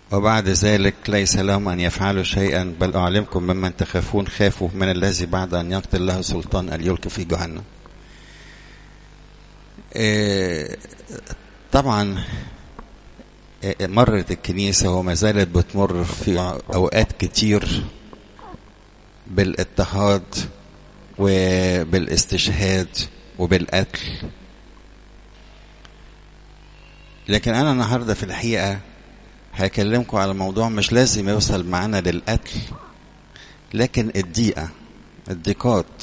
وبعد ذلك ليس لهم أن يفعلوا شيئا بل أعلمكم ممن تخافون خافوا من الذي بعد أن يقتل له سلطان أن يلقي في جهنم إيه طبعا إيه مرت الكنيسة وما زالت بتمر في أوقات كتير بالاضطهاد وبالاستشهاد وبالقتل لكن أنا النهاردة في الحقيقة هكلمكم على موضوع مش لازم يوصل معانا للقتل لكن الضيقة الضيقات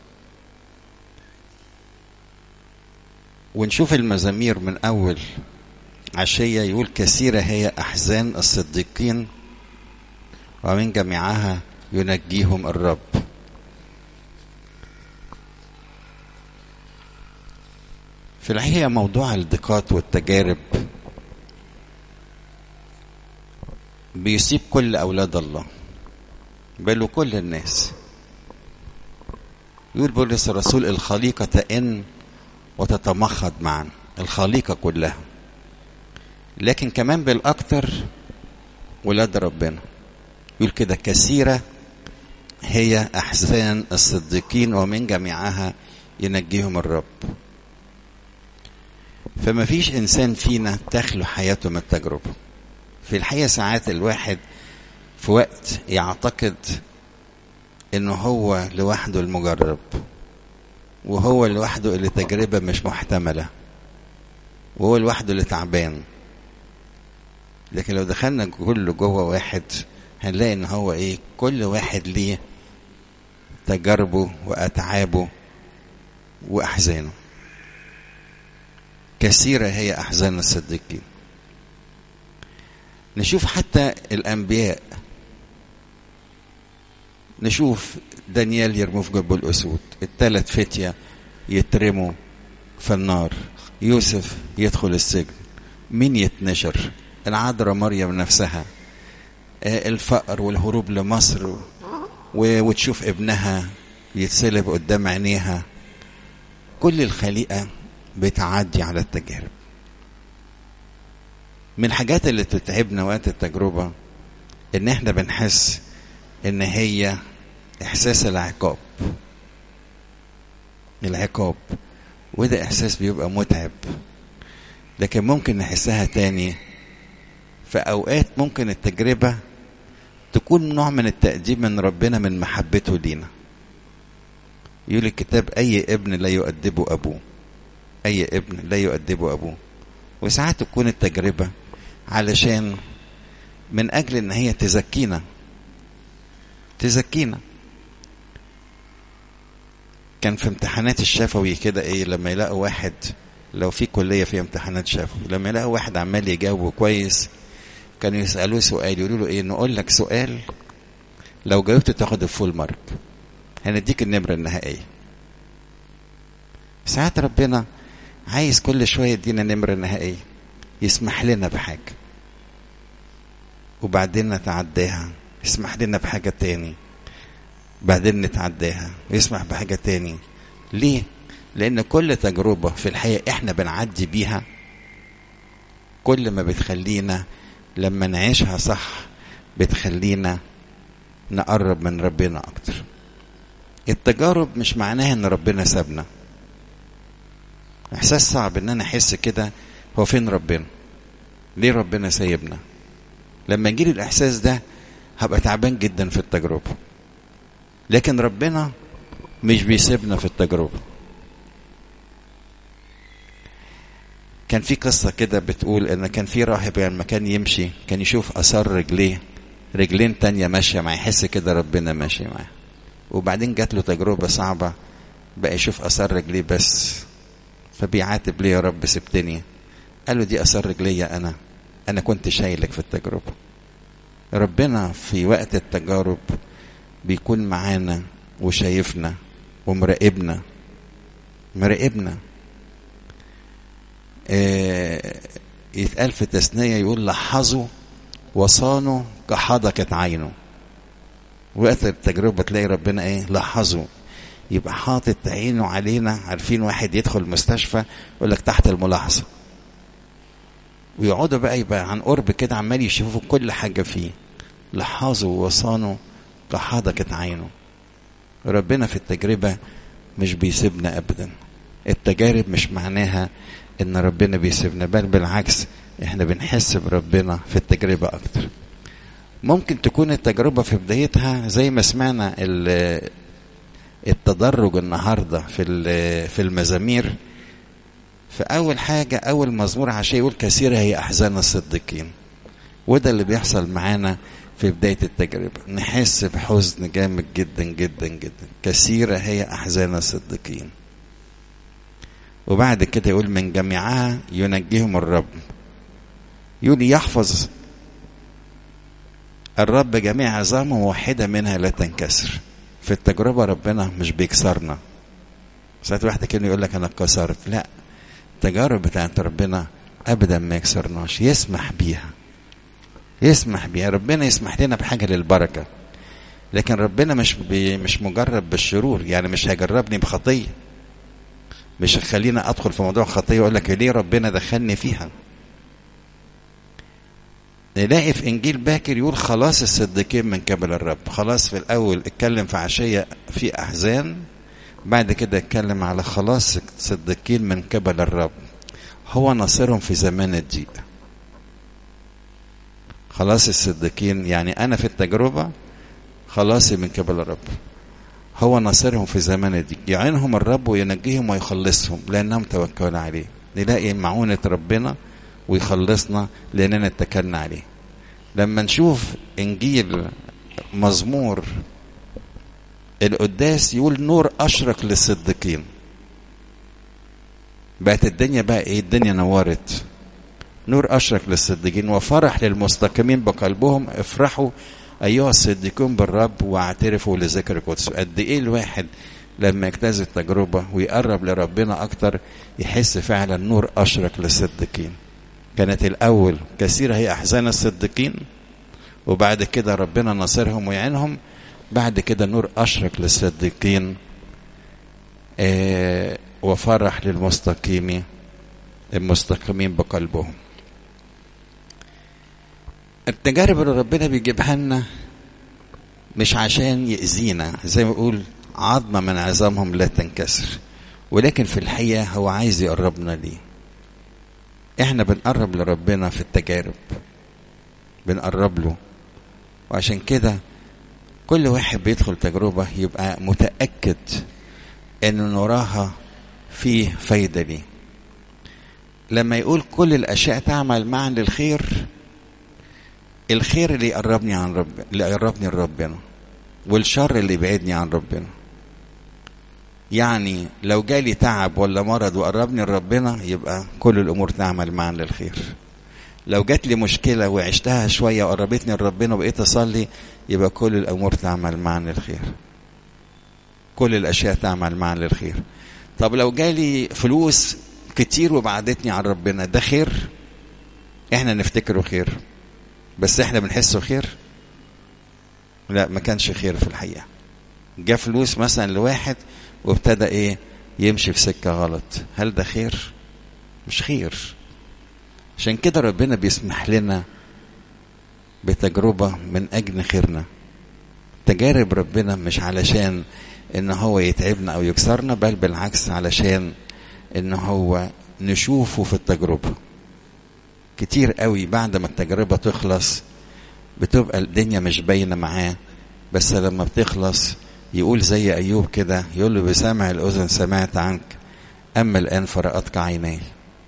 ونشوف المزامير من أول عشية يقول كثيرة هي أحزان الصديقين ومن جميعها ينجيهم الرب في الحقيقة موضوع الضيقات والتجارب بيصيب كل أولاد الله بل وكل الناس يقول بولس الرسول الخليقة تئن وتتمخض معا الخليقة كلها لكن كمان بالأكتر ولاد ربنا يقول كده كثيرة هي أحزان الصديقين ومن جميعها ينجيهم الرب فما فيش إنسان فينا تخلو حياته من التجربة في الحقيقة ساعات الواحد في وقت يعتقد انه هو لوحده المجرب وهو لوحده اللي تجربة مش محتملة وهو لوحده اللي تعبان لكن لو دخلنا كله جوه واحد هنلاقي ان هو ايه كل واحد ليه تجاربه واتعابه واحزانه كثيرة هي احزان الصديقين نشوف حتى الانبياء نشوف دانيال يرموه في جب الاسود الثلاث فتيه يترموا في النار يوسف يدخل السجن مين يتنشر العذراء مريم نفسها الفقر والهروب لمصر وتشوف ابنها يتسلب قدام عينيها كل الخليقه بتعدي على التجارب من الحاجات اللي تتعبنا وقت التجربة ان احنا بنحس ان هي احساس العقاب العقاب وده احساس بيبقى متعب لكن ممكن نحسها تاني في اوقات ممكن التجربة تكون نوع من التقديم من ربنا من محبته لينا يقول الكتاب اي ابن لا يؤدبه ابوه اي ابن لا يؤدبه ابوه وساعات تكون التجربه علشان من اجل ان هي تزكينا تزكينا كان في امتحانات الشفوي كده ايه لما يلاقوا واحد لو في كليه فيها امتحانات شفوي لما يلاقوا واحد عمال يجاوبه كويس كانوا يسالوه سؤال يقولوا له ايه نقول لك سؤال لو جاوبت تاخد الفول مارك هنديك النمره النهائيه ساعات ربنا عايز كل شويه يدينا نمره نهائيه يسمح لنا بحاجة وبعدين نتعداها يسمح لنا بحاجة تاني بعدين نتعداها ويسمح بحاجة تاني ليه؟ لأن كل تجربة في الحياة إحنا بنعدي بيها كل ما بتخلينا لما نعيشها صح بتخلينا نقرب من ربنا أكتر التجارب مش معناها إن ربنا سابنا إحساس صعب إن أنا أحس كده هو فين ربنا ليه ربنا سايبنا لما يجيلي الاحساس ده هبقى تعبان جدا في التجربه لكن ربنا مش بيسيبنا في التجربه كان في قصة كده بتقول إن كان في راهب لما كان يمشي كان يشوف آثار رجليه رجلين تانية ماشية معاه يحس كده ربنا ماشي معاه وبعدين جات له تجربة صعبة بقى يشوف آثار رجليه بس فبيعاتب ليه يا رب سبتني قال له دي اثار رجليا انا انا كنت شايلك في التجربه ربنا في وقت التجارب بيكون معانا وشايفنا ومراقبنا مراقبنا آه يتقال في تثنية يقول لحظوا وصانوا كحدقة عينه وقت التجربة تلاقي ربنا ايه لحظوا يبقى حاطط عينه علينا عارفين واحد يدخل المستشفى يقول لك تحت الملاحظة ويقعدوا بقى يبقى عن قرب كده عمال يشوفوا كل حاجة فيه لحظوا وصانوا كحدقة عينه ربنا في التجربة مش بيسيبنا أبدا التجارب مش معناها إن ربنا بيسيبنا بل بالعكس إحنا بنحس بربنا في التجربة أكتر ممكن تكون التجربة في بدايتها زي ما سمعنا التدرج النهاردة في في المزامير في أول حاجة أول مزمور عشان يقول كثيرة هي أحزان الصديقين وده اللي بيحصل معانا في بداية التجربة نحس بحزن جامد جدا جدا جدا كثيرة هي أحزان الصديقين وبعد كده يقول من جميعها ينجيهم الرب يقول يحفظ الرب جميع عظامه واحدة منها لا تنكسر في التجربة ربنا مش بيكسرنا ساعات واحد كده يقول لك أنا اتكسرت لا التجارب بتاعت ربنا أبدا ما يكسرناش يسمح بيها يسمح بيها ربنا يسمح لنا بحاجة للبركة لكن ربنا مش بي مش مجرب بالشرور يعني مش هيجربني بخطية مش هيخليني أدخل في موضوع خطية وأقول لك ليه ربنا دخلني فيها نلاقي في انجيل باكر يقول خلاص الصديقين من قبل الرب خلاص في الاول اتكلم في عشيه في احزان بعد كده اتكلم على خلاص الصديقين من قبل الرب هو ناصرهم في زمان الضيق خلاص الصديقين يعني انا في التجربه خلاصي من قبل الرب هو ناصرهم في زمان الضيق يعينهم الرب وينجيهم ويخلصهم لانهم توكلوا عليه نلاقي معونه ربنا ويخلصنا لاننا اتكلنا عليه لما نشوف انجيل مزمور القداس يقول نور اشرق للصديقين بقت الدنيا بقى ايه الدنيا نورت نور اشرق للصديقين وفرح للمستقيمين بقلبهم افرحوا ايها الصديقون بالرب واعترفوا لذكر قدسه قد ايه الواحد لما يجتاز التجربه ويقرب لربنا اكتر يحس فعلا نور اشرق للصديقين كانت الأول كثيرة هي أحزان الصديقين وبعد كده ربنا ناصرهم ويعينهم بعد كده نور أشرق للصديقين آه وفرح للمستقيمين المستقيمين بقلبهم التجارب اللي ربنا بيجيبها لنا مش عشان يأذينا زي ما بقول عظمة من عظامهم لا تنكسر ولكن في الحقيقة هو عايز يقربنا ليه احنا بنقرب لربنا في التجارب بنقرب له وعشان كده كل واحد بيدخل تجربة يبقى متأكد ان نراها فيه فايدة ليه لما يقول كل الأشياء تعمل معا للخير الخير اللي يقربني عن رب اللي يقربني لربنا والشر اللي يبعدني عن ربنا يعني لو جالي تعب ولا مرض وقربني لربنا يبقى كل الامور تعمل معا للخير لو جات لي مشكله وعشتها شويه وقربتني لربنا وبقيت اصلي يبقى كل الامور تعمل معا للخير كل الاشياء تعمل معا للخير طب لو جالي فلوس كتير وبعدتني عن ربنا ده خير احنا نفتكره خير بس احنا بنحسه خير لا ما كانش خير في الحقيقه جا فلوس مثلا لواحد وابتدى ايه يمشي في سكة غلط هل ده خير مش خير عشان كده ربنا بيسمح لنا بتجربة من أجل خيرنا تجارب ربنا مش علشان ان هو يتعبنا او يكسرنا بل بالعكس علشان ان هو نشوفه في التجربة كتير قوي بعد ما التجربة تخلص بتبقى الدنيا مش باينة معاه بس لما بتخلص يقول زي أيوب كده يقول له بسمع الأذن سمعت عنك أما الآن فرأتك عيني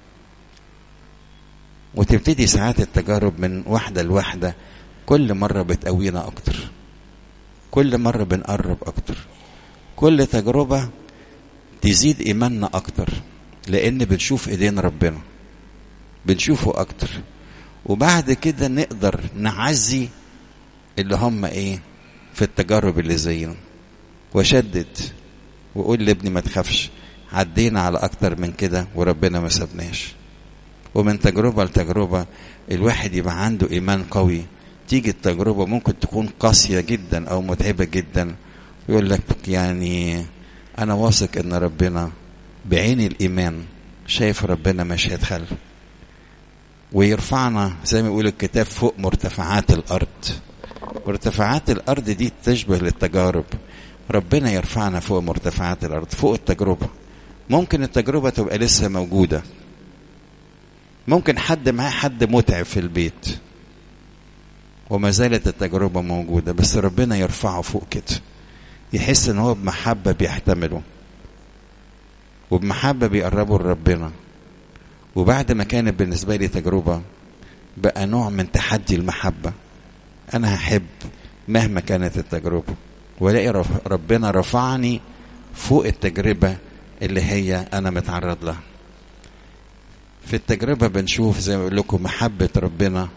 وتبتدي ساعات التجارب من واحدة لواحدة كل مرة بتقوينا أكتر كل مرة بنقرب أكتر كل تجربة تزيد إيماننا أكتر لأن بنشوف إيدين ربنا بنشوفه أكتر وبعد كده نقدر نعزي اللي هم إيه في التجارب اللي زينا وشدد وقول لابني ما تخافش عدينا على اكتر من كده وربنا ما سابناش ومن تجربة لتجربة الواحد يبقى عنده ايمان قوي تيجي التجربة ممكن تكون قاسية جدا او متعبة جدا يقول لك يعني انا واثق ان ربنا بعين الايمان شايف ربنا مش هيتخلى ويرفعنا زي ما يقول الكتاب فوق مرتفعات الارض مرتفعات الارض دي تشبه للتجارب ربنا يرفعنا فوق مرتفعات الارض فوق التجربه ممكن التجربه تبقى لسه موجوده ممكن حد معاه حد متعب في البيت وما زالت التجربه موجوده بس ربنا يرفعه فوق كده يحس ان هو بمحبه بيحتمله وبمحبه بيقربه لربنا وبعد ما كانت بالنسبه لي تجربه بقى نوع من تحدي المحبه انا هحب مهما كانت التجربه والاقي ربنا رفعني فوق التجربه اللي هي انا متعرض لها في التجربه بنشوف زي ما بقول لكم محبه ربنا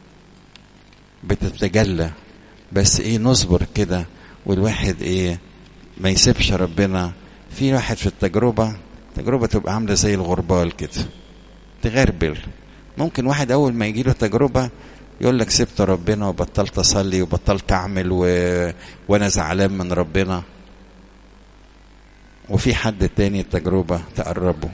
بتتجلى بس ايه نصبر كده والواحد ايه ما يسيبش ربنا في واحد في التجربه تجربه تبقى عامله زي الغربال كده تغربل ممكن واحد اول ما يجي له تجربه يقول لك سبت ربنا وبطلت اصلي وبطلت اعمل و... وانا زعلان من ربنا وفي حد تاني التجربه تقربه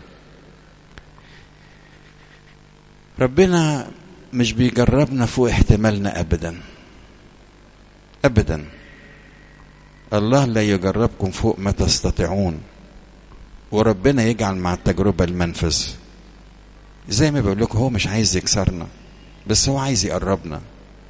ربنا مش بيجربنا فوق احتمالنا ابدا ابدا الله لا يجربكم فوق ما تستطيعون وربنا يجعل مع التجربه المنفذ زي ما بقول لكم هو مش عايز يكسرنا بس هو عايز يقربنا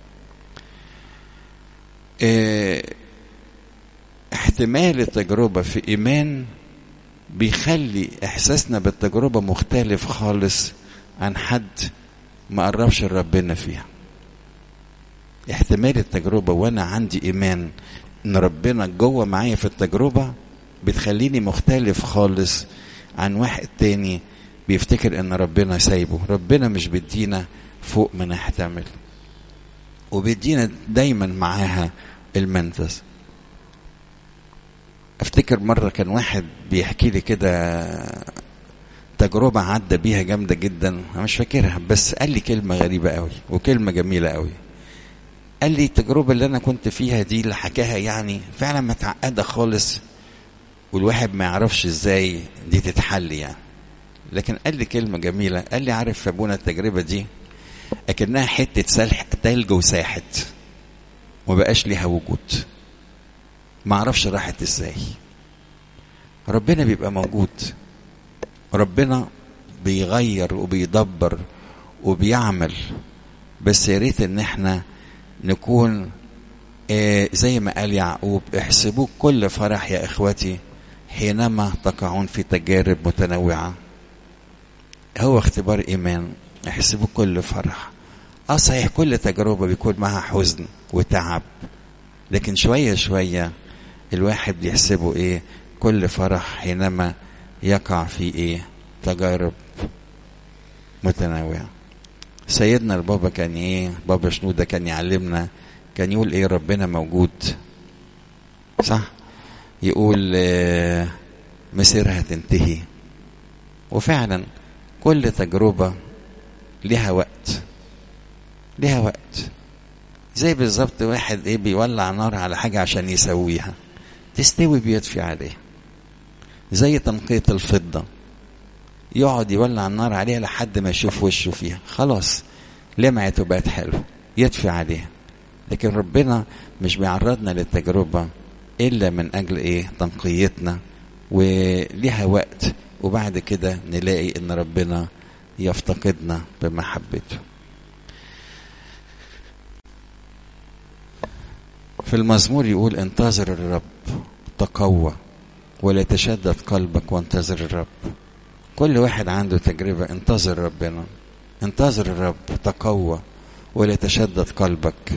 اه احتمال التجربة في إيمان بيخلي إحساسنا بالتجربة مختلف خالص عن حد ما قربش ربنا فيها احتمال التجربة وأنا عندي إيمان إن ربنا جوه معايا في التجربة بتخليني مختلف خالص عن واحد تاني بيفتكر ان ربنا سايبه ربنا مش بيدينا فوق ما نحتمل وبيدينا دايما معاها المنفذ افتكر مرة كان واحد بيحكي لي كده تجربة عدى بيها جامدة جدا انا مش فاكرها بس قال لي كلمة غريبة قوي وكلمة جميلة قوي قال لي التجربة اللي انا كنت فيها دي اللي حكاها يعني فعلا متعقدة خالص والواحد ما يعرفش ازاي دي تتحل يعني لكن قال لي كلمة جميلة قال لي عارف يا ابونا التجربة دي أكنها حتة سلح تلج وساحت ومبقاش ليها وجود ما اعرفش راحت ازاي ربنا بيبقى موجود ربنا بيغير وبيدبر وبيعمل بس يا ريت ان احنا نكون آه زي ما قال يعقوب احسبوا كل فرح يا اخوتي حينما تقعون في تجارب متنوعه هو اختبار ايمان احسبوا كل فرح اه صحيح كل تجربه بيكون معها حزن وتعب لكن شويه شويه الواحد بيحسبه ايه كل فرح حينما يقع في ايه تجارب متنوعه سيدنا البابا كان ايه بابا شنودة كان يعلمنا كان يقول ايه ربنا موجود صح يقول آه مسيرها تنتهي وفعلا كل تجربة لها وقت لها وقت زي بالظبط واحد ايه بيولع نار على حاجة عشان يسويها تستوي بيطفي عليها زي تنقية الفضة يقعد يولع النار عليها لحد ما يشوف وشه فيها خلاص لمعت وبقت حلوة يطفي عليها لكن ربنا مش بيعرضنا للتجربة إلا من أجل إيه تنقيتنا وليها وقت وبعد كده نلاقي إن ربنا يفتقدنا بمحبته في المزمور يقول انتظر الرب تقوى ولا تشدد قلبك وانتظر الرب كل واحد عنده تجربة انتظر ربنا انتظر الرب تقوى ولا تشدد قلبك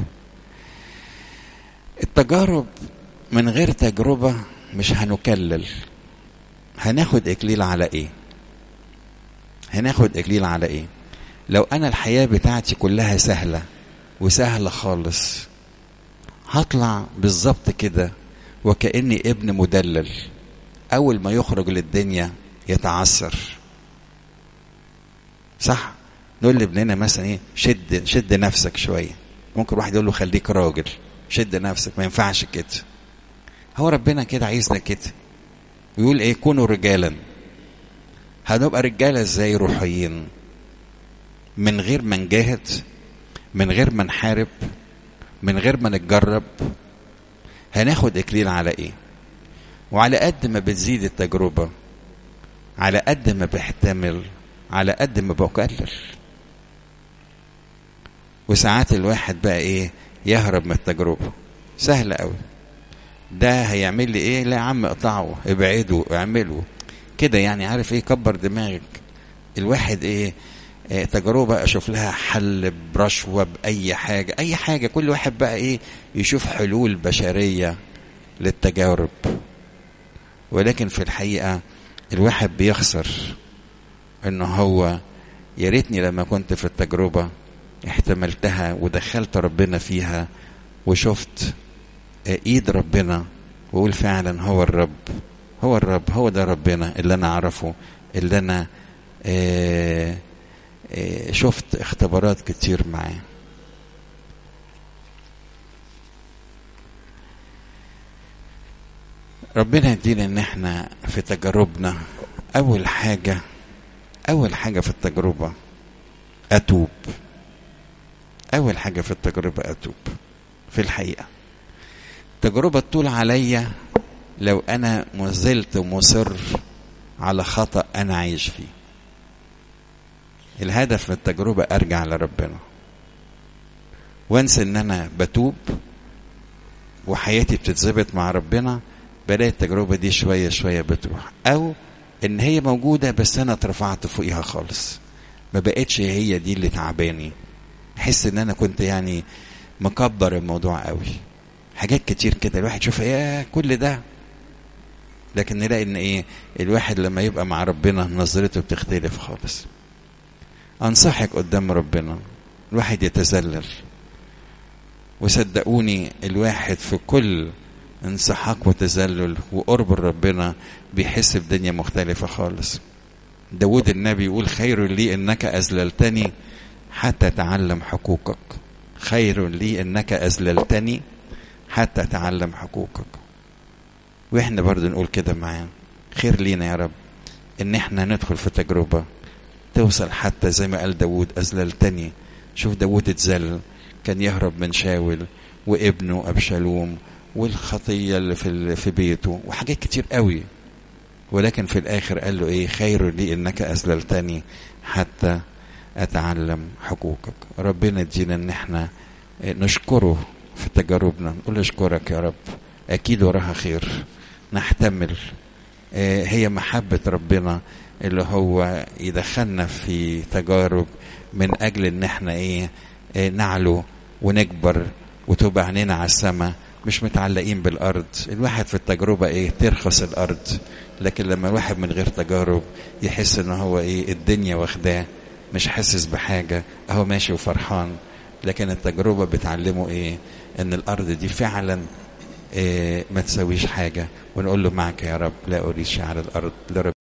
التجارب من غير تجربة مش هنكلل هناخد إكليل على إيه هناخد إكليل على إيه لو أنا الحياة بتاعتي كلها سهلة وسهلة خالص هطلع بالظبط كده وكأني ابن مدلل أول ما يخرج للدنيا يتعثر صح نقول لابننا مثلا ايه شد شد نفسك شويه ممكن واحد يقول له خليك راجل شد نفسك ما ينفعش كده هو ربنا كده عايزنا كده ويقول ايه كونوا رجالا هنبقى رجاله ازاي روحيين من غير ما نجاهد من غير ما نحارب من غير ما نتجرب هناخد اكليل على ايه وعلى قد ما بتزيد التجربة على قد ما بحتمل على قد ما بقلل وساعات الواحد بقى ايه يهرب من التجربة سهل قوي ده هيعمل لي ايه لا يا عم اقطعه ابعده اعمله كده يعني عارف ايه كبر دماغك الواحد ايه آه، تجربة أشوف لها حل برشوة بأي حاجة أي حاجة كل واحد بقى إيه يشوف حلول بشرية للتجارب ولكن في الحقيقة الواحد بيخسر إنه هو يا ريتني لما كنت في التجربة احتملتها ودخلت ربنا فيها وشفت آه، إيد ربنا وأقول فعلا هو الرب هو الرب هو ده ربنا اللي أنا أعرفه اللي أنا آه آه، شفت اختبارات كتير معاه ربنا يدينا ان احنا في تجاربنا اول حاجة اول حاجة في التجربة اتوب اول حاجة في التجربة اتوب في الحقيقة تجربة تطول عليا لو انا مازلت مصر على خطأ انا عايش فيه الهدف من التجربة ارجع لربنا وانسى ان انا بتوب وحياتي بتتظبط مع ربنا بلاقي التجربة دي شوية شوية بتروح او ان هي موجودة بس انا اترفعت فوقيها خالص ما بقتش هي دي اللي تعباني احس ان انا كنت يعني مكبر الموضوع قوي حاجات كتير كده الواحد يشوف يا كل ده لكن نلاقي ان ايه الواحد لما يبقى مع ربنا نظرته بتختلف خالص انصحك قدام ربنا الواحد يتذلل وصدقوني الواحد في كل انسحاق وتذلل وقرب ربنا بيحس بدنيا مختلفة خالص داود النبي يقول خير لي انك اذللتني حتى تعلم حقوقك خير لي انك اذللتني حتى تعلم حقوقك واحنا برضو نقول كده معاه خير لينا يا رب ان احنا ندخل في تجربة توصل حتى زي ما قال داود اذللتني شوف داود اتذل كان يهرب من شاول وابنه ابشالوم والخطيه اللي في في بيته وحاجات كتير قوي ولكن في الاخر قال له ايه خير لي انك اذللتني حتى اتعلم حقوقك ربنا يدينا ان احنا نشكره في تجاربنا نقول اشكرك يا رب اكيد وراها خير نحتمل هي محبه ربنا اللي هو يدخلنا في تجارب من اجل ان احنا ايه نعلو ونكبر وتبقى عينينا على السماء مش متعلقين بالارض الواحد في التجربه ايه ترخص الارض لكن لما الواحد من غير تجارب يحس ان هو ايه الدنيا واخداه مش حاسس بحاجه اهو ماشي وفرحان لكن التجربه بتعلمه ايه ان الارض دي فعلا إيه ما تسويش حاجه ونقول له معك يا رب لا اريد على الارض لرب